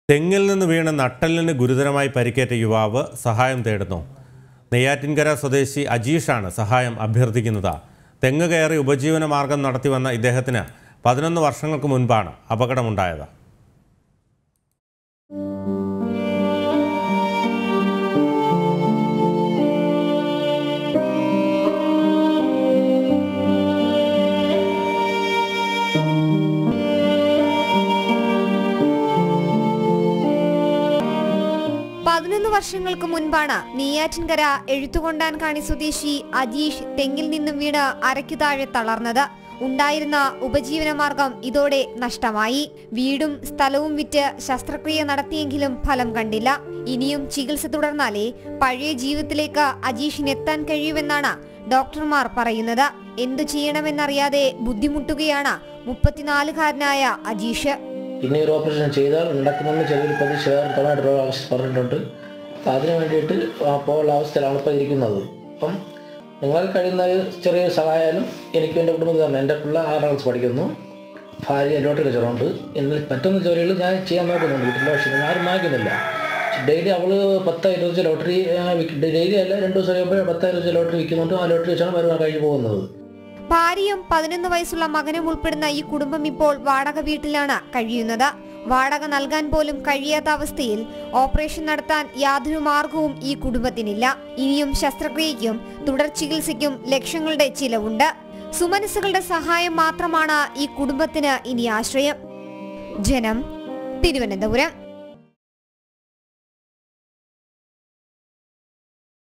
തെങ്ങിൽ നിന്ന് വീണ് നട്ടലിന് ഗുരുതരമായി പരിക്കേറ്റ യുവാവ് സഹായം തേടുന്നു നെയ്യാറ്റിൻകര സ്വദേശി അജീഷാണ് സഹായം അഭ്യർത്ഥിക്കുന്നത് തെങ്ങ് കയറി ഉപജീവന മാർഗം നടത്തിവന്ന ഇദ്ദേഹത്തിന് പതിനൊന്ന് വർഷങ്ങൾക്ക് മുൻപാണ് അപകടമുണ്ടായത് പതിനൊന്ന് വർഷങ്ങൾക്ക് മുൻപാണ് നെയ്യാറ്റിൻകര എഴുത്തുകൊണ്ടാൻകാണി സ്വദേശി അജീഷ് തെങ്ങിൽ നിന്നും വീണ് അരയ്ക്കു താഴെ തളർന്നത് ഉണ്ടായിരുന്ന ഉപജീവന മാർഗം ഇതോടെ നഷ്ടമായി വീടും സ്ഥലവും വിറ്റ് ശസ്ത്രക്രിയ നടത്തിയെങ്കിലും ഫലം കണ്ടില്ല ഇനിയും ചികിത്സ തുടർന്നാലേ പഴയ ജീവിതത്തിലേക്ക് അജീഷിന് എത്താൻ കഴിയുമെന്നാണ് ഡോക്ടർമാർ പറയുന്നത് എന്തു ചെയ്യണമെന്നറിയാതെ ബുദ്ധിമുട്ടുകയാണ് മുപ്പത്തിനാലുകാരനായ അജീഷ് ഇനി ഒരു ഓപ്പറേഷൻ ചെയ്താൽ നടക്കുമെന്ന് ചെറിയൊരു പ്രതീക്ഷ വേറെ തവണ ആവശ്യം പറഞ്ഞിട്ടുണ്ട് അപ്പം അതിന് വേണ്ടിയിട്ട് പോകാനുള്ള അവസ്ഥയിലാണ് ഇപ്പോൾ ഇരിക്കുന്നത് അപ്പം നിങ്ങൾ കഴിയുന്ന ഒരു ചെറിയൊരു സഹായമായാലും എനിക്കും എൻ്റെ കുടുംബത്തിൽ തന്നെ എൻ്റെ പിള്ള ആറാം ക്ലാസ് പഠിക്കുന്നു ഭാര്യ ലോട്ടറി കച്ചവടമുണ്ട് എന്നിൽ പറ്റുന്ന ജോലികൾ ഞാൻ ചെയ്യാൻ നോക്കുന്നുണ്ട് വീട്ടിൽ പക്ഷേ ഞാൻ ആരും വാങ്ങിക്കുന്നില്ല ഡെയിലി അവൾ പത്ത് ഇരുപത് വെച്ച് ലോട്ടറി ഡെയിലി അല്ല രണ്ട് ദിവസം കഴിയുമ്പോൾ പത്ത് ഇരുപത് വെച്ച് ലോട്ടറി വിൽക്കുന്നുണ്ട് ആ ലോട്ടറി വെച്ചാണ് വരുമാനം കഴിഞ്ഞ് പോകുന്നത് ഭാര്യയും പതിനൊന്ന് വയസ്സുള്ള മകനും ഉൾപ്പെടുന്ന ഈ കുടുംബം ഇപ്പോൾ വാടക വീട്ടിലാണ് കഴിയുന്നത് വാടക നൽകാൻ പോലും കഴിയാത്ത അവസ്ഥയിൽ ഓപ്പറേഷൻ നടത്താൻ യാതൊരു മാർഗവും ഈ കുടുംബത്തിനില്ല ഇനിയും ശസ്ത്രക്രിയയ്ക്കും തുടർ ചികിത്സയ്ക്കും ലക്ഷങ്ങളുടെ ചിലവുണ്ട് സുമനസ്സുകളുടെ സഹായം മാത്രമാണ് ഈ കുടുംബത്തിന് ഇനി ആശ്രയം ജനം തിരുവനന്തപുരം